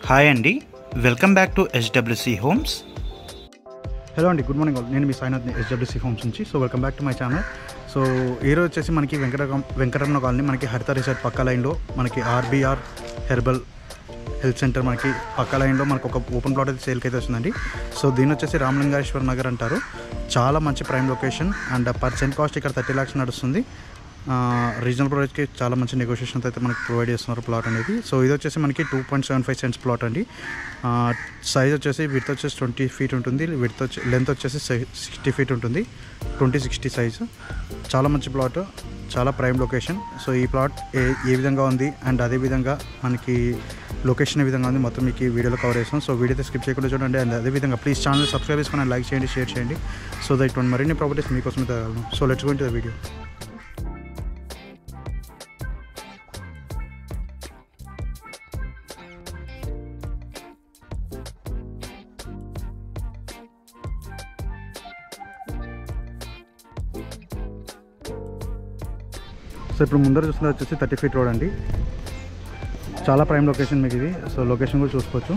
hi అండి welcome back to SWC homes hello అండి good morning all నేను మీ సాయినాథ్ ఎస్డబ్ల్యూసీ హోమ్స్ నుంచి so welcome back to my channel so ఈ రోజు వచ్చేసి మనకి వెంకట వెంకటరమణ కాలనీ మనకి హరిత రిసార్ట్ పక్క లైన్లో మనకి ఆర్బీఆర్ హెర్బల్ హెల్త్ సెంటర్ మనకి పక్క లైన్లో మనకు ఒక ఓపెన్ ప్లాట్ అయితే సేల్కి అయితే వస్తుందండి సో దీని వచ్చేసి రామలింగేశ్వర్ నగర్ అంటారు చాలా మంచి prime location and per cent cost ఇక్కడ థర్టీ ల్యాక్స్ నడుస్తుంది రీజనల్ ప్రైస్కి చాలా మంచి నెగోషియేషన్స్ అయితే మనకి ప్రొవైడ్ చేస్తున్నారు ప్లాట్ అనేది సో ఇది వచ్చేసి మనకి two point seven five cents plot అండి సైజ్ వచ్చేసి విత్ వచ్చేసి ట్వంటీ ఫీట్ ఉంటుంది విత్ వచ్చి లెంత్ వచ్చేసి సిక్స్టీ ఫీట్ ఉంటుంది ట్వంటీ సిక్స్టీ సైజ్ చాలా మంచి ప్లాట్ చాలా ప్రైమ్ లొకేషన్ సో ఈ ప్లాట్ ఏ ఏ విధంగా ఉంది అండ్ అదే విధంగా మనకి లొకేషన్ ఏ విధంగా ఉంది మొత్తం మీకు ఈ వీడియోలో కవర్ చేస్తాం సో వీడియో స్కిప్ చేయకుండా చూడండి అండ్ అదే విధంగా ప్లీజ్ ఛానల్ సబ్స్క్రైబ్ చేసుకొని లైక్ చేయండి షేర్ చేయండి సో దట్ ఇటువంటి మరిన్ని ప్రాపర్టీస్ మీకోసమే తగలను so let's go to the video so ఇప్పుడు ముందర చూస్తున్నది వచ్చేసి థర్టీ ఫీట్ రోడ్ అండి చాలా ప్రైమ్ లొకేషన్ మీకు ఇది సో లొకేషన్ కూడా చూసుకోవచ్చు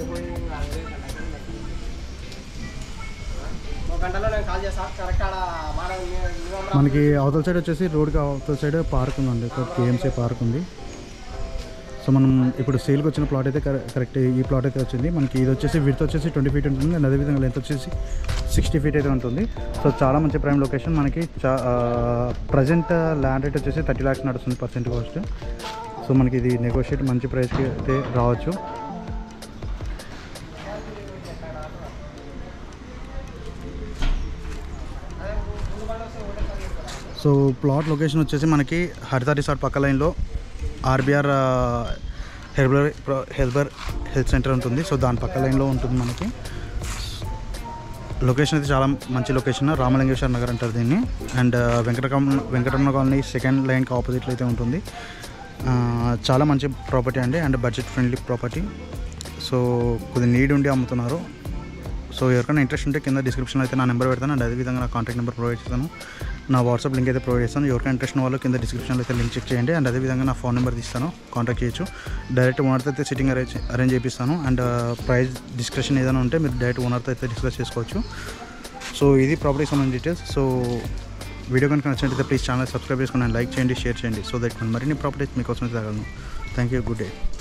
ఒక గంటలో నేను కాల్ చేస్తా కరెక్ట్ ఆడ మాట మనకి అవతల సైడ్ వచ్చేసి రోడ్కి అవతల సైడ్ పార్క్ ఉందండి ఒక కేఎంసీ పార్క్ ఉంది సో మనం ఇప్పుడు సేల్కి వచ్చిన ప్లాట్ అయితే కరె- కరెక్ట్ ఈ ప్లాట్ అయితే వచ్చింది మనకి ఇది వచ్చేసి విడ్త్ వచ్చేసి ట్వంటీ ఫీట్ ఉంటుంది అండ్ అదేవిధంగా లెంత్ వచ్చేసి సిక్స్టీ ఫీట్ అయితే ఉంటుంది సో చాలా మంచి ప్రైమ్ లొకేషన్ మనకి చా ప్రజెంట్ ల్యాండ్ రేట్ వచ్చేసి థర్టీ ల్యాక్స్ నడుస్తుంది పర్సెంట్ కాస్ట్ సో మనకి ఇది నెగోషియేట్ మంచి ప్రైస్కి అయితే రావచ్చు సో ప్లాట్ లొకేషన్ వచ్చేసి మనకి హరిత రిసార్ట్ పక్క లైన్లో ఆర్బీఆర్ హెర్బర్ హెల్బర్ హెల్త్ సెంటర్ ఉంటుంది సో దాని పక్క లైన్లో ఉంటుంది మనకి లొకేషన్ అయితే చాలా మంచి లొకేషన్ రామలింగేశ్వర నగర్ అంటారు దీన్ని and Venkataramana Venkataramana colony second లైన్కి ఆపోజిట్లో అయితే ఉంటుంది ఆ, చాలా మంచి ప్రాపర్టీ అండి and budget friendly property so కొద్ది నీడ్ ఉండి అమ్ముతున్నారు సో ఎవరికైనా ఇంట్రెస్ట్ ఉంటే కింద డిస్క్రిప్షన్లో అయితే నా నెంబర్ పెడతాను అండ్ అదేవిధంగా నా కాంటాక్ట్ నెంబర్ ప్రొవైడ్ చేస్తాను నా వాట్సాప్ లింక్ అయితే ప్రొవైడ్ చేస్తాను ఎవరికైనా ఇంట్రెస్ట్ ఉన్న వాళ్ళు కింద డిస్క్రిప్షన్లో అయితే లింక్ చెక్ చేయండి అండ్ అదేవిధంగా నా ఫోన్ నెంబర్ తీస్తాను కాంటాక్ట్ చేయొచ్చు డైరెక్ట్ ఓనర్తో అయితే సిట్టింగ్ అరేంజ్ అరేంజ్ చేపిస్తాను అండ్ ప్రైస్ డిస్కషన్ ఏదైనా ఉంటే మీరు డైరెక్ట్ ఓనర్తో అయితే డిస్కస్ చేసుకోవచ్చు సో ఇది ప్రాపర్టీ సంబంధించిన డీటెయిల్స్ సో వీడియో కనుక నచ్చినట్లయితే ప్లీజ్ ఛానల్ సబ్స్క్రైబ్ చేసుకుని లైక్ చేయండి షేర్ చేయండి సో దట్ మరిన్ని ప్రాపర్టీస్ మీకోసం అయితే తగలను థ్యాంక్ యూ గుడ్ డే